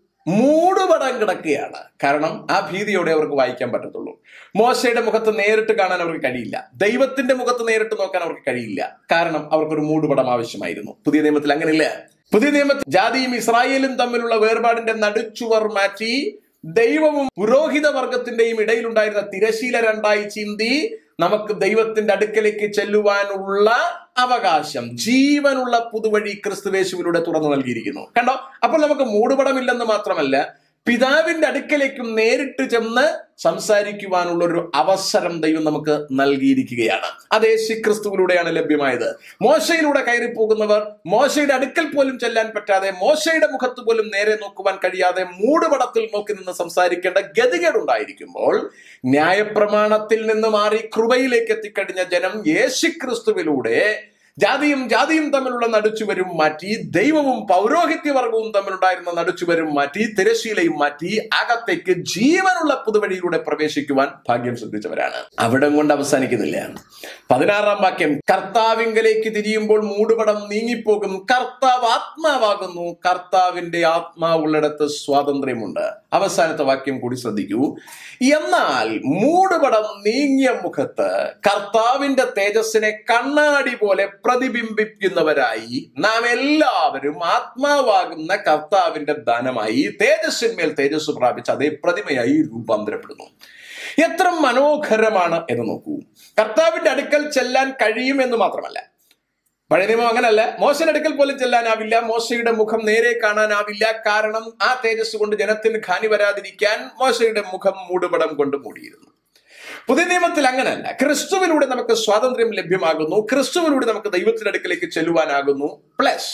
മൂടുപടം കിടക്കുകയാണ് കാരണം ആ ഭീതിയോടെ അവർക്ക് വായിക്കാൻ പറ്റത്തുള്ളൂ മോശയുടെ മുഖത്ത് നേരിട്ട് കാണാൻ അവർക്ക് കഴിയില്ല ദൈവത്തിന്റെ മുഖത്ത് നേരിട്ട് നോക്കാൻ അവർക്ക് കഴിയില്ല കാരണം അവർക്കൊരു മൂടുപടം ആവശ്യമായിരുന്നു പുതിയ നിയമത്തിൽ അങ്ങനെയില്ല പുതിയ നിയമത്തിൽ ജാതിയും ഇസ്രായേലും തമ്മിലുള്ള വേർപാടിന്റെ നടുച്ചുവർ മാറ്റി ദൈവവും പുരോഹിത വർഗത്തിന്റെയും ഇടയിലുണ്ടായിരുന്ന തിരശീല രണ്ടായി ചിന്തി നമുക്ക് ദൈവത്തിന്റെ അടുക്കലേക്ക് ചെല്ലുവാനുള്ള അവകാശം ജീവനുള്ള പുതുവഴി ക്രിസ്തുവേശുവിലൂടെ തുറന്നു നൽകിയിരിക്കുന്നു കണ്ടോ അപ്പോൾ നമുക്ക് മൂടുപടമില്ലെന്ന് മാത്രമല്ല പിതാവിന്റെ അടുക്കലേക്കും നേരിട്ട് ചെന്ന് സംസാരിക്കുവാനുള്ള ഒരു അവസരം ദൈവം നമുക്ക് നൽകിയിരിക്കുകയാണ് അത് യേശു ക്രിസ്തുവിലൂടെയാണ് ലഭ്യമായത് മോശയിലൂടെ കയറി പോകുന്നവർ മോശയുടെ അടുക്കൽ പോലും ചെല്ലാൻ പറ്റാതെ മോശയുടെ മുഖത്ത് പോലും നേരെ നോക്കുവാൻ കഴിയാതെ മൂടുപടത്തിൽ നോക്കി നിന്ന് സംസാരിക്കേണ്ട ഗതികേടുണ്ടായിരിക്കുമ്പോൾ ന്യായപ്രമാണത്തിൽ നിന്ന് മാറി കൃപയിലേക്ക് എത്തിക്കഴിഞ്ഞ ജനം യേശു ക്രിസ്തുവിലൂടെ ജാതിയും ജാതിയും തമ്മിലുള്ള നടുച്ചുവരും മാറ്റി ദൈവവും പൗരോഹിത്യവർഗവും തമ്മിലുണ്ടായിരുന്ന നടുച്ചുവരും മാറ്റി തിരശീലയും മാറ്റി അകത്തേക്ക് ജീവനുള്ള പുതുവഴിയിലൂടെ പ്രവേശിക്കുവാൻ ഭാഗ്യം ശ്രദ്ധിച്ചവരാണ് അവിടെ കൊണ്ട് അവസാനിക്കുന്നില്ല പതിനാറാം വാക്യം കർത്താവിങ്കലേക്ക് തിരിയുമ്പോൾ മൂടുപടം നീങ്ങിപ്പോകും കർത്താവ് ആത്മാവാകുന്നു കർത്താവിന്റെ ആത്മാവുള്ളിടത്ത് സ്വാതന്ത്ര്യമുണ്ട് അവസാനത്തെ വാക്യം കൂടി ശ്രദ്ധിക്കൂ എന്നാൽ മൂടുപടം നീങ്ങിയ മുഖത്ത് കർത്താവിന്റെ തേജസ്സിനെ കണ്ണാടി പോലെ പ്രതിബിംബിക്കുന്നവരായി നാം എല്ലാവരും ആത്മാവാകുന്ന കർത്താവിന്റെ ദാനമായി തേജസ്സിന്മേൽ തേജസ് പ്രാപിച്ച് അതേ പ്രതിമയായി രൂപാന്തരപ്പെടുന്നു എത്ര മനോഹരമാണ് എന്ന് നോക്കൂ കർത്താവിന്റെ അടുക്കൽ ചെല്ലാൻ കഴിയുമെന്ന് മാത്രമല്ല പഴയ നിയമം അങ്ങനല്ല മോശയുടെ അടുക്കൽ പോലും ചെല്ലാനാവില്ല മോശയുടെ മുഖം നേരെ കാണാനാവില്ല കാരണം ആ തേജസ് കൊണ്ട് ജനത്തിന് ഖാനി വരാതിരിക്കാൻ മോശയുടെ മുഖം മൂടുപടം കൊണ്ട് മൂടിയിരുന്നു പുതിയ നിയമത്തിൽ അങ്ങനല്ല ക്രിസ്തുവിലൂടെ നമുക്ക് സ്വാതന്ത്ര്യം ലഭ്യമാകുന്നു ക്രിസ്തുവിലൂടെ നമുക്ക് ദൈവത്തിന്റെ അടുക്കലേക്ക് ചെല്ലുവാനാകുന്നു പ്ലസ്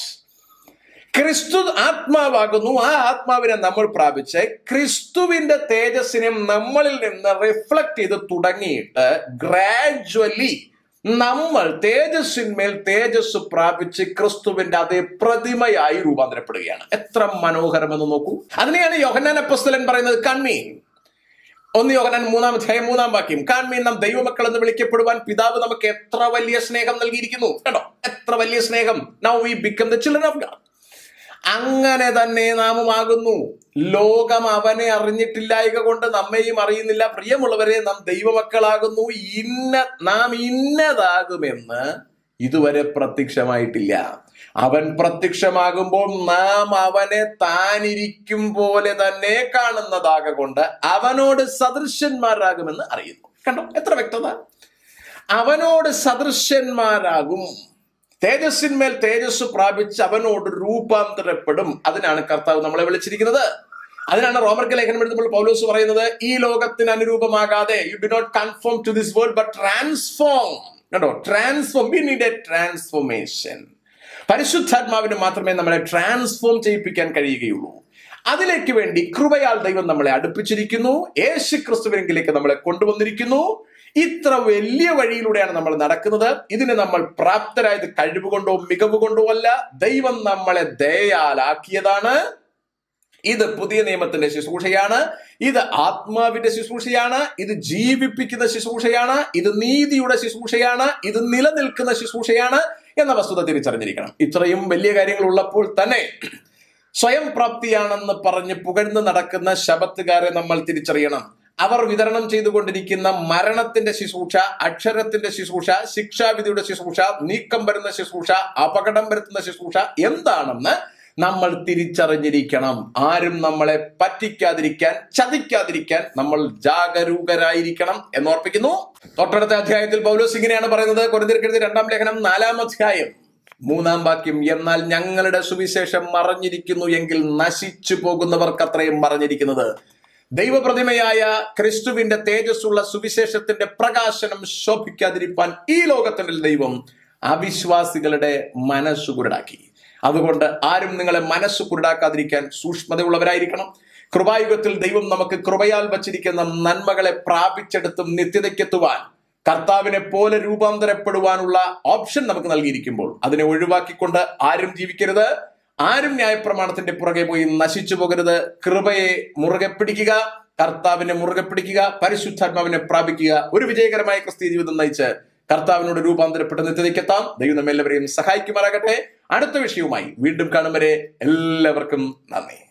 ക്രിസ്തു ആത്മാവാകുന്നു ആ ആത്മാവിനെ നമ്മൾ പ്രാപിച്ച് ക്രിസ്തുവിന്റെ തേജസ്സിനെ നമ്മളിൽ നിന്ന് റിഫ്ലക്ട് ചെയ്ത് തുടങ്ങിയിട്ട് ഗ്രാജുവലി നമ്മൾ തേജസ്സിന്മേൽ തേജസ് പ്രാപിച്ച് ക്രിസ്തുവിന്റെ അതേ പ്രതിമയായി രൂപാന്തരപ്പെടുകയാണ് എത്ര മനോഹരമെന്ന് നോക്കൂ അതിനെയാണ് യോഹന്നാൻ അപ്പസ്തലൻ പറയുന്നത് കൺമീൻ ഒന്ന് യോഹനാൻ മൂന്നാം അധ്യായം മൂന്നാം വാക്യം കാൺമീൻ നാം ദൈവമക്കൾ എന്ന് വിളിക്കപ്പെടുവാൻ പിതാവ് നമുക്ക് എത്ര വലിയ സ്നേഹം നൽകിയിരിക്കുന്നു കേട്ടോ എത്ര വലിയ സ്നേഹം now we become the children of God അങ്ങനെ തന്നെ നാമുമാകുന്നു ലോകം അവനെ അറിഞ്ഞിട്ടില്ലായക കൊണ്ട് നമ്മെയും അറിയുന്നില്ല പ്രിയമുള്ളവരെ നാം ദൈവമക്കളാകുന്നു ഇന്ന നാം ഇന്നതാകുമെന്ന് ഇതുവരെ പ്രത്യക്ഷമായിട്ടില്ല അവൻ പ്രത്യക്ഷമാകുമ്പോൾ നാം അവനെ താനിരിക്കും പോലെ തന്നെ കാണുന്നതാകൊണ്ട് അവനോട് സദൃശ്യന്മാരാകുമെന്ന് അറിയുന്നു കണ്ടോ എത്ര വ്യക്തത അവനോട് സദൃശ്യന്മാരാകും തേജസ്സിന്മേൽ തേജസ് പ്രാപിച്ച് അവനോട് രൂപാന്തരപ്പെടും അതിനാണ് കർത്താവ് നമ്മളെ വിളിച്ചിരിക്കുന്നത് അതിനാണ് റോമർക്ക് ലേഖനം എഴുതുമ്പോൾ പൗലോസ് പറയുന്നത് ഈ ലോകത്തിന് അനുരൂപമാകാതെ you do not conform to this world but transform കേട്ടോ transform we need a transformation പരിശുദ്ധാത്മാവിന് മാത്രമേ നമ്മളെ ട്രാൻസ്ഫോം ചെയ്യിപ്പിക്കാൻ കഴിയുകയുള്ളൂ അതിലേക്ക് വേണ്ടി കൃപയാൽ ദൈവം നമ്മളെ അടുപ്പിച്ചിരിക്കുന്നു യേശു ക്രിസ്തുവിനെങ്കിലേക്ക് നമ്മളെ കൊണ്ടുവന്നിരിക്കുന്നു ഇത്ര വലിയ വഴിയിലൂടെയാണ് നമ്മൾ നടക്കുന്നത് ഇതിന് നമ്മൾ പ്രാപ്തരായത് കഴിവുകൊണ്ടോ മികവ് കൊണ്ടോ അല്ല ദൈവം നമ്മളെ ദയാലാക്കിയതാണ് ഇത് പുതിയ നിയമത്തിന്റെ ശുശ്രൂഷയാണ് ഇത് ആത്മാവിന്റെ ശുശ്രൂഷയാണ് ഇത് ജീവിപ്പിക്കുന്ന ശുശ്രൂഷയാണ് ഇത് നീതിയുടെ ശുശ്രൂഷയാണ് ഇത് നിലനിൽക്കുന്ന ശുശ്രൂഷയാണ് എന്ന വസ്തുത തിരിച്ചറിഞ്ഞിരിക്കണം ഇത്രയും വലിയ കാര്യങ്ങൾ ഉള്ളപ്പോൾ തന്നെ സ്വയം പ്രാപ്തിയാണെന്ന് പറഞ്ഞ് പുകഴ്ന്ന് നടക്കുന്ന ശബത്തുകാരെ നമ്മൾ തിരിച്ചറിയണം അവർ വിതരണം ചെയ്തുകൊണ്ടിരിക്കുന്ന മരണത്തിന്റെ ശുശ്രൂഷ അക്ഷരത്തിന്റെ ശുശ്രൂഷ ശിക്ഷാവിധിയുടെ ശുശ്രൂഷ നീക്കം വരുന്ന ശുശ്രൂഷ അപകടം വരുത്തുന്ന ശുശ്രൂഷ എന്താണെന്ന് നമ്മൾ തിരിച്ചറിഞ്ഞിരിക്കണം ആരും നമ്മളെ പറ്റിക്കാതിരിക്കാൻ ചതിക്കാതിരിക്കാൻ നമ്മൾ ജാഗരൂകരായിരിക്കണം എന്നോർപ്പിക്കുന്നു തൊട്ടടുത്ത അധ്യായത്തിൽ പൗലോസ് ഇങ്ങനെയാണ് പറയുന്നത് കൊരിന്തിർക്കെഴുതി രണ്ടാം ലേഖനം നാലാം അധ്യായം മൂന്നാം വാക്യം എന്നാൽ ഞങ്ങളുടെ സുവിശേഷം മറഞ്ഞിരിക്കുന്നു എങ്കിൽ നശിച്ചു പോകുന്നവർക്ക് അത്രയും മറഞ്ഞിരിക്കുന്നത് ദൈവപ്രതിമയായ ക്രിസ്തുവിന്റെ തേജസ്സുള്ള സുവിശേഷത്തിന്റെ പ്രകാശനം ശോഭിക്കാതിരിപ്പാൻ ഈ ലോകത്തിന്റെ ദൈവം അവിശ്വാസികളുടെ മനസ്സു കുരുടാക്കി അതുകൊണ്ട് ആരും നിങ്ങളെ മനസ്സു കുരുടാക്കാതിരിക്കാൻ സൂക്ഷ്മതയുള്ളവരായിരിക്കണം കൃപായുഗത്തിൽ ദൈവം നമുക്ക് കൃപയാൽ വച്ചിരിക്കുന്ന നന്മകളെ പ്രാപിച്ചെടുത്തും നിത്യതയ്ക്കെത്തുവാൻ കർത്താവിനെ പോലെ രൂപാന്തരപ്പെടുവാനുള്ള ഓപ്ഷൻ നമുക്ക് നൽകിയിരിക്കുമ്പോൾ അതിനെ ഒഴിവാക്കിക്കൊണ്ട് ആരും ജീവിക്കരുത് ആരും ന്യായപ്രമാണത്തിന്റെ പുറകെ പോയി നശിച്ചു പോകരുത് കൃപയെ മുറുകെ പിടിക്കുക കർത്താവിനെ മുറുകെ പിടിക്കുക പരിശുദ്ധാത്മാവിനെ പ്രാപിക്കുക ഒരു വിജയകരമായ ക്രിസ്തീയ ജീവിതം നയിച്ച് കർത്താവിനോട് രൂപാന്തരപ്പെട്ട് നിത്യതയ്ക്കെത്താം ദൈവം നമ്മെല്ലാവരെയും സഹായിക്കുമാറാകട്ടെ അടുത്ത വിഷയവുമായി വീണ്ടും കാണും വരെ എല്ലാവർക്കും നന്ദി